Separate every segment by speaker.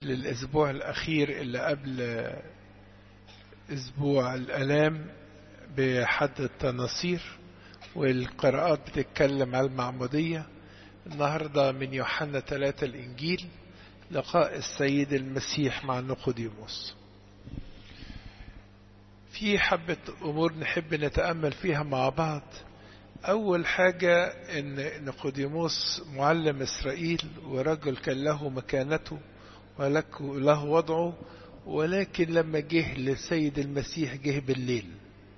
Speaker 1: للأسبوع الأخير اللي قبل أسبوع الألام بحد التناصير والقراءات بتتكلم على المعمودية النهاردة من يوحنا ثلاثة الإنجيل لقاء السيد المسيح مع نيقوديموس في حبة أمور نحب نتأمل فيها مع بعض أول حاجة إن نيقوديموس معلم إسرائيل ورجل كان له مكانته وله وضعه ولكن لما جه للسيد المسيح جه بالليل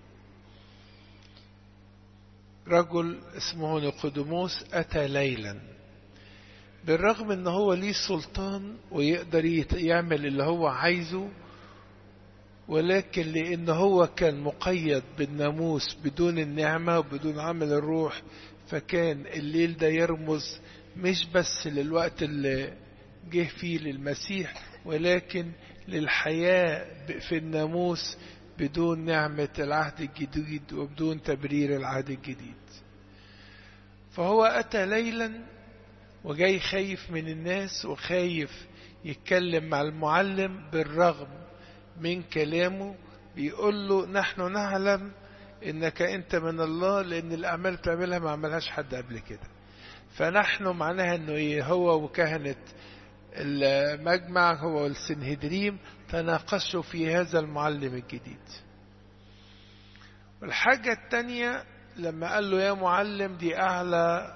Speaker 1: رجل اسمه نيقوديموس أتى ليلا بالرغم ان هو ليه سلطان ويقدر يعمل اللي هو عايزه ولكن لان هو كان مقيد بالناموس بدون النعمة وبدون عمل الروح فكان الليل ده يرمز مش بس للوقت اللي جه فيه للمسيح ولكن للحياة في الناموس بدون نعمة العهد الجديد وبدون تبرير العهد الجديد فهو أتى ليلا وجاي خايف من الناس وخايف يتكلم مع المعلم بالرغم من كلامه بيقول له نحن نعلم انك انت من الله لان الاعمال بتعملها ما عملهاش حد قبل كده فنحن معناها انه هو وكهنة المجمع هو والسنهدريم تناقشوا في هذا المعلم الجديد والحاجة التانية لما قال له يا معلم دي أعلى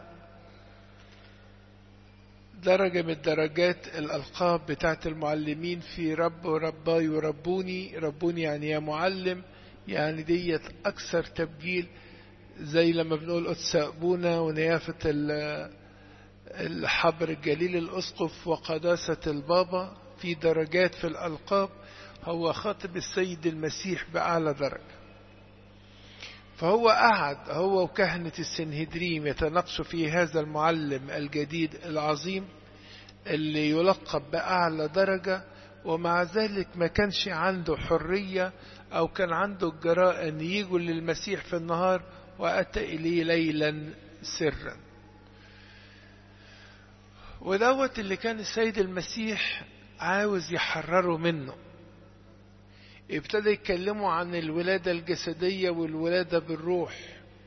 Speaker 1: درجة من درجات الألقاب بتاعت المعلمين في رب ورباي وربوني ربوني يعني يا معلم يعني ديت أكثر تبجيل زي لما بنقول قدس أبونا ونيافة الحبر الجليل الأسقف وقداسة البابا في درجات في الألقاب هو خاطب السيد المسيح بأعلى درجة فهو قعد هو وكهنة السنهدريم يتناقشوا في هذا المعلم الجديد العظيم اللي يلقب بأعلى درجة ومع ذلك ما كانش عنده حرية أو كان عنده الجراءة أن يجوا للمسيح في النهار وأتى إليه ليلا سرا ودوت اللي كان السيد المسيح عاوز يحرره منه ابتدى يتكلموا عن الولادة الجسدية والولادة بالروح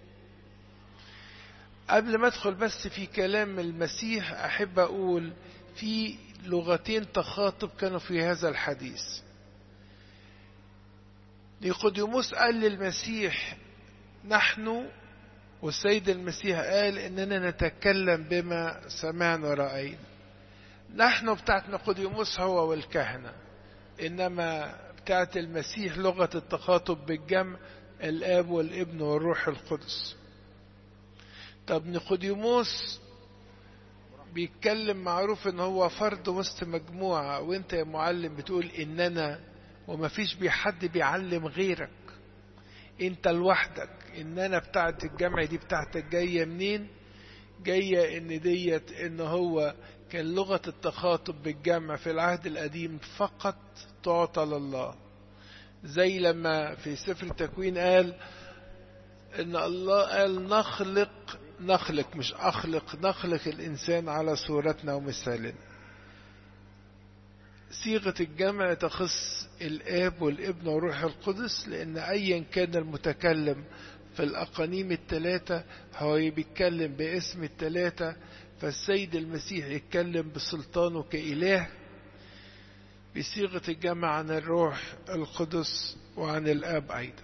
Speaker 1: قبل ما ادخل بس في كلام المسيح احب اقول في لغتين تخاطب كانوا في هذا الحديث نيقوديموس قال للمسيح نحن والسيد المسيح قال اننا نتكلم بما سمعنا ورأينا نحن بتاعت نيقوديموس هو والكهنة انما بتاعت المسيح لغة التخاطب بالجمع الآب والابن والروح القدس طب نيقوديموس بيتكلم معروف ان هو فرد وسط مجموعة وانت يا معلم بتقول اننا ومفيش بي حد بيعلم غيرك انت لوحدك اننا بتاعت الجمع دي بتاعتك جاية منين جاية ان ديت ان هو كان لغة التخاطب بالجمع في العهد القديم فقط تعطى لله زي لما في سفر التكوين قال ان الله قال نخلق نخلق مش اخلق نخلق الانسان على صورتنا ومثالنا صيغة الجمع تخص الاب والابن والروح القدس لان ايا كان المتكلم في الاقانيم الثلاثة هو بيتكلم باسم الثلاثة فالسيد المسيح يتكلم بسلطانه كإله بصيغة الجمع عن الروح القدس وعن الآب أيضا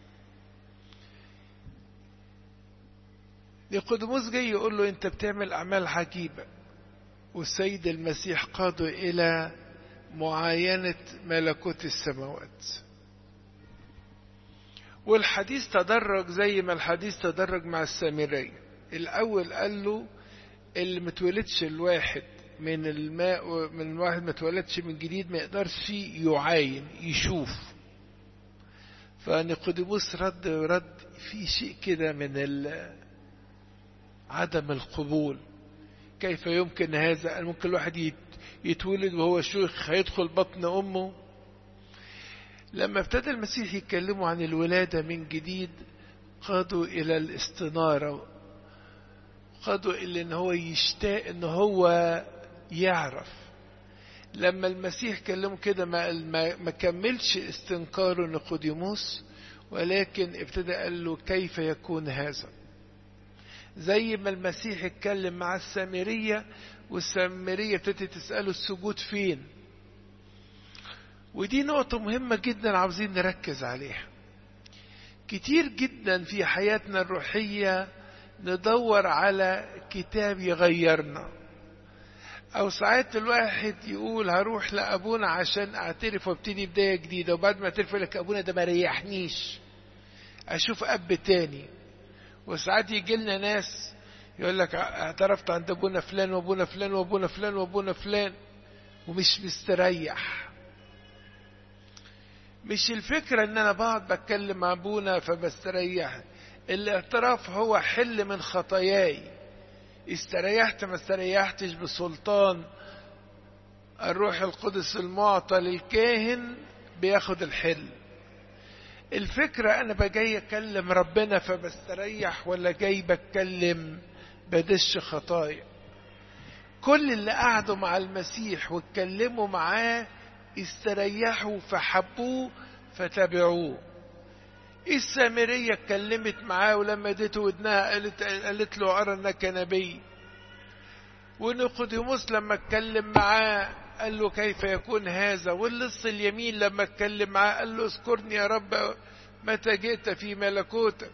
Speaker 1: نيقوديموس جاي يقول له أنت بتعمل أعمال عجيبة والسيد المسيح قاده إلى معاينة ملكوت السماوات والحديث تدرج زي ما الحديث تدرج مع السامرية الأول قال له اللي متولدش الواحد من الماء من الواحد ما اتولدش من جديد ما يقدرش يعاين يشوف فنيقوديموس رد رد في شيء كده من عدم القبول كيف يمكن هذا ممكن الواحد يتولد وهو شيخ هيدخل بطن امه لما ابتدى المسيح يتكلموا عن الولادة من جديد قادوا إلى الاستنارة قادوا إلى إن هو يشتاق إن هو يعرف لما المسيح كلمه كده ما, ما كملش استنكاره نيقوديموس ولكن ابتدى قال له كيف يكون هذا زي ما المسيح اتكلم مع السامرية والسامرية ابتدت تسأله السجود فين ودي نقطة مهمة جدا عاوزين نركز عليها كتير جدا في حياتنا الروحية ندور على كتاب يغيرنا او ساعات الواحد يقول هروح لابونا عشان اعترف وابتدي بدايه جديده وبعد ما اعترف لك ابونا ده ما ريحنيش اشوف اب تاني وساعات يجي لنا ناس يقول لك اعترفت عند ابونا فلان وابونا فلان وابونا فلان وابونا فلان ومش مستريح مش الفكرة ان انا بقعد بتكلم مع ابونا فبستريح الاعتراف هو حل من خطاياي استريحت ما استريحتش بسلطان الروح القدس المعطى للكاهن بياخد الحل الفكرة أنا بجاي أكلم ربنا فبستريح ولا جاي بتكلم بدش خطايا كل اللي قعدوا مع المسيح واتكلموا معاه استريحوا فحبوه فتبعوه السامرية اتكلمت معاه ولما اديته ودنها قالت, قالت له أرى أنك نبي ونيقوديموس لما اتكلم معاه قال له كيف يكون هذا واللص اليمين لما اتكلم معاه قال له اذكرني يا رب متى جئت في ملكوتك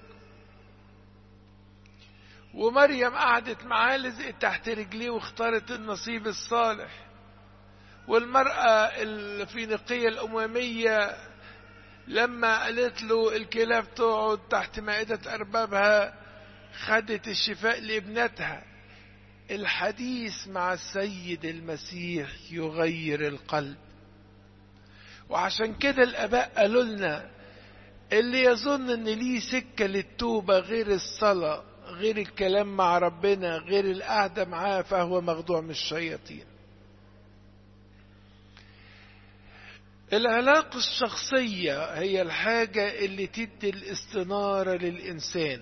Speaker 1: ومريم قعدت معاه لزقت تحت رجليه واختارت النصيب الصالح والمرأة الفينيقية الأممية لما قالت له الكلاب تقعد تحت مائدة أربابها خدت الشفاء لابنتها الحديث مع السيد المسيح يغير القلب وعشان كده الآباء قالوا لنا اللي يظن ان ليه سكة للتوبة غير الصلاة غير الكلام مع ربنا غير القعدة معاه فهو مخدوع من الشياطين العلاقة الشخصية هي الحاجة اللي تدي الاستنارة للإنسان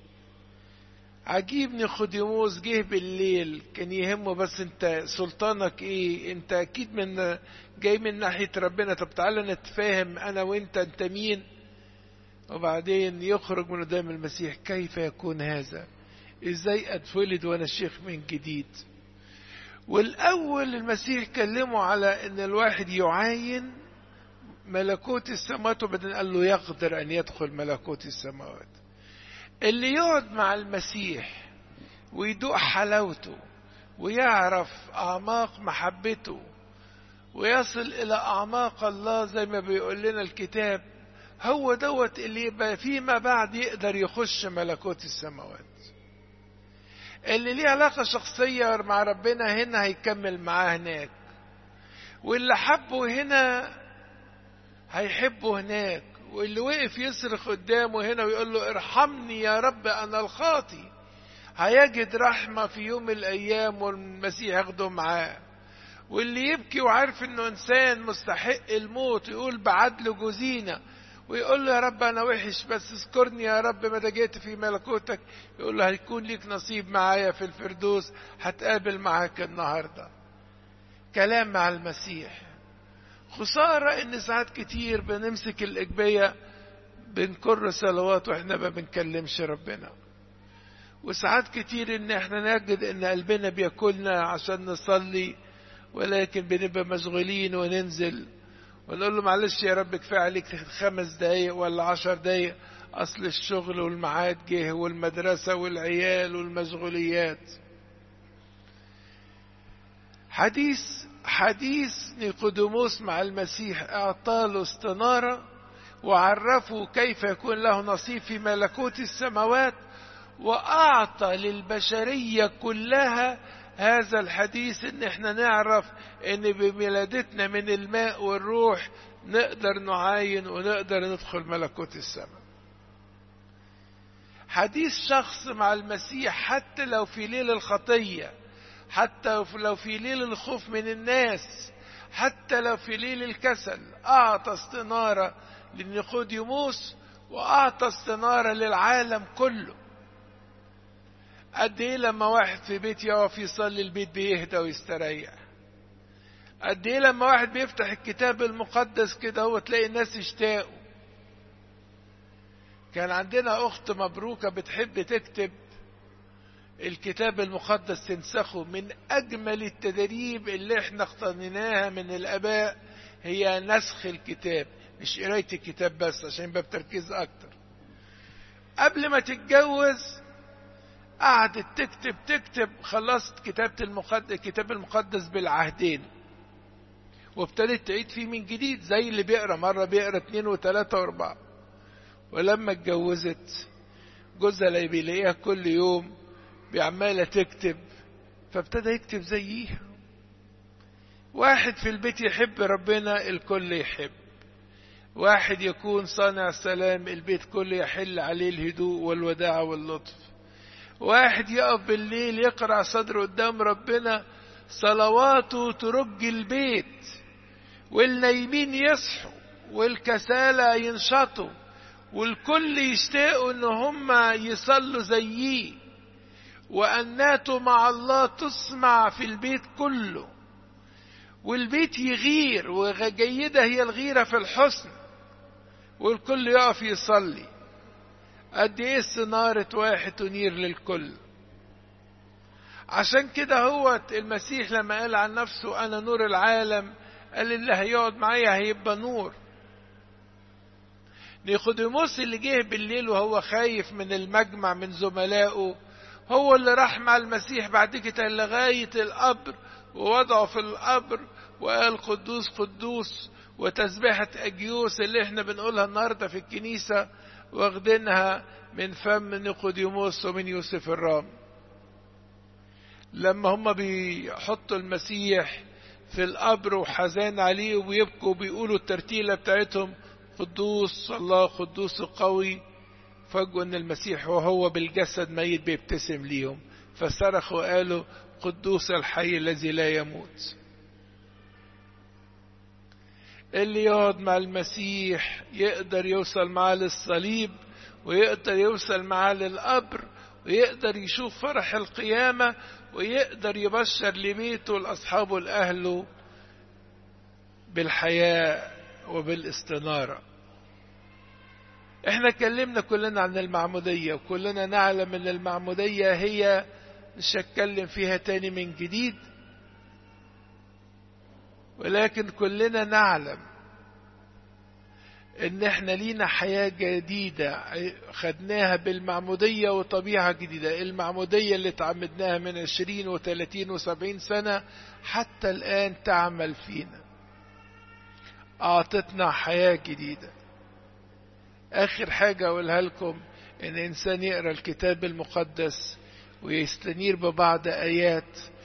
Speaker 1: عجيب نيقوديموس جه بالليل كان يهمه بس انت سلطانك ايه انت اكيد من جاي من ناحية ربنا طب تعالى نتفاهم انا وانت انت مين وبعدين يخرج من قدام المسيح كيف يكون هذا ازاي اتولد وانا شيخ من جديد والاول المسيح كلمه على ان الواحد يعاين ملكوت السماوات وبعدين قال له يقدر ان يدخل ملكوت السماوات اللي يقعد مع المسيح ويدوق حلاوته ويعرف اعماق محبته ويصل الى اعماق الله زي ما بيقول لنا الكتاب هو دوت اللي يبقى فيما بعد يقدر يخش ملكوت السماوات اللي ليه علاقة شخصية مع ربنا هنا هيكمل معاه هناك واللي حبه هنا هيحبه هناك واللي وقف يصرخ قدامه هنا ويقول له ارحمني يا رب انا الخاطي هيجد رحمة في يوم من الايام والمسيح ياخده معاه واللي يبكي وعارف انه انسان مستحق الموت يقول بعدل جزينة ويقول له يا رب انا وحش بس اذكرني يا رب متى جيت في ملكوتك يقول له هيكون ليك نصيب معايا في الفردوس هتقابل معاك النهارده كلام مع المسيح خسارة ان ساعات كتير بنمسك الاجبية بنكر صلوات واحنا ما بنكلمش ربنا وساعات كتير ان احنا نجد ان قلبنا بياكلنا عشان نصلي ولكن بنبقى مشغولين وننزل ونقول له معلش يا رب كفايه عليك خمس دقايق ولا عشر دقايق اصل الشغل والميعاد جه والمدرسه والعيال والمشغوليات حديث حديث نيقوديموس مع المسيح اعطاله استناره وعرفه كيف يكون له نصيب في ملكوت السماوات واعطى للبشريه كلها هذا الحديث ان احنا نعرف ان بميلادتنا من الماء والروح نقدر نعاين ونقدر ندخل ملكوت السماء حديث شخص مع المسيح حتى لو في ليل الخطية حتى لو في ليل الخوف من الناس حتى لو في ليل الكسل أعطى استنارة لنيقوديموس وأعطى استنارة للعالم كله قد ايه لما واحد في بيت يقف يصلي البيت بيهدى ويستريح قد ايه لما واحد بيفتح الكتاب المقدس كده هو تلاقي الناس يشتاقوا كان عندنا اخت مبروكه بتحب تكتب الكتاب المقدس تنسخه من اجمل التدريب اللي احنا اقتنيناها من الاباء هي نسخ الكتاب مش قرايه الكتاب بس عشان يبقى بتركيز اكتر قبل ما تتجوز قعدت تكتب تكتب خلصت كتابة المقدس الكتاب المقدس بالعهدين وابتدت تعيد فيه من جديد زي اللي بيقرا مرة بيقرا اتنين وتلاتة واربعة ولما اتجوزت جوزها بيلاقيها كل يوم بعمالة تكتب فابتدى يكتب زيها واحد في البيت يحب ربنا الكل يحب واحد يكون صانع سلام البيت كله يحل عليه الهدوء والوداعة واللطف واحد يقف بالليل يقرع صدره قدام ربنا صلواته ترج البيت والنايمين يصحوا والكسالى ينشطوا والكل يشتاقوا ان هم يصلوا زيه وأناته مع الله تسمع في البيت كله والبيت يغير وجيدة هي الغيرة في الحسن والكل يقف يصلي قد ايه استنارة واحد تنير للكل عشان كده هو المسيح لما قال عن نفسه انا نور العالم قال اللي هيقعد معايا هيبقى نور نيقوديموس اللي جه بالليل وهو خايف من المجمع من زملائه هو اللي راح مع المسيح بعد كده لغاية القبر ووضعه في القبر وقال قدوس قدوس وتسبيحة أجيوس اللي احنا بنقولها النهاردة في الكنيسة واخدينها من فم نيقوديموس ومن يوسف الرام لما هم بيحطوا المسيح في القبر وحزان عليه وبيبكوا وبيقولوا الترتيلة بتاعتهم قدوس الله قدوس قوي فجوا ان المسيح وهو بالجسد ميت بيبتسم ليهم فصرخوا وقالوا قدوس الحي الذي لا يموت اللي يقعد مع المسيح يقدر يوصل معاه للصليب ويقدر يوصل معاه للقبر ويقدر يشوف فرح القيامة ويقدر يبشر لبيته لأصحابه لأهله بالحياة وبالاستنارة احنا اتكلمنا كلنا عن المعمودية وكلنا نعلم ان المعمودية هي مش هتكلم فيها تاني من جديد ولكن كلنا نعلم ان احنا لينا حياة جديدة خدناها بالمعمودية وطبيعة جديدة المعمودية اللي تعمدناها من عشرين وثلاثين وسبعين سنة حتى الآن تعمل فينا أعطتنا حياة جديدة آخر حاجة أقولها لكم إن إنسان يقرأ الكتاب المقدس ويستنير ببعض آيات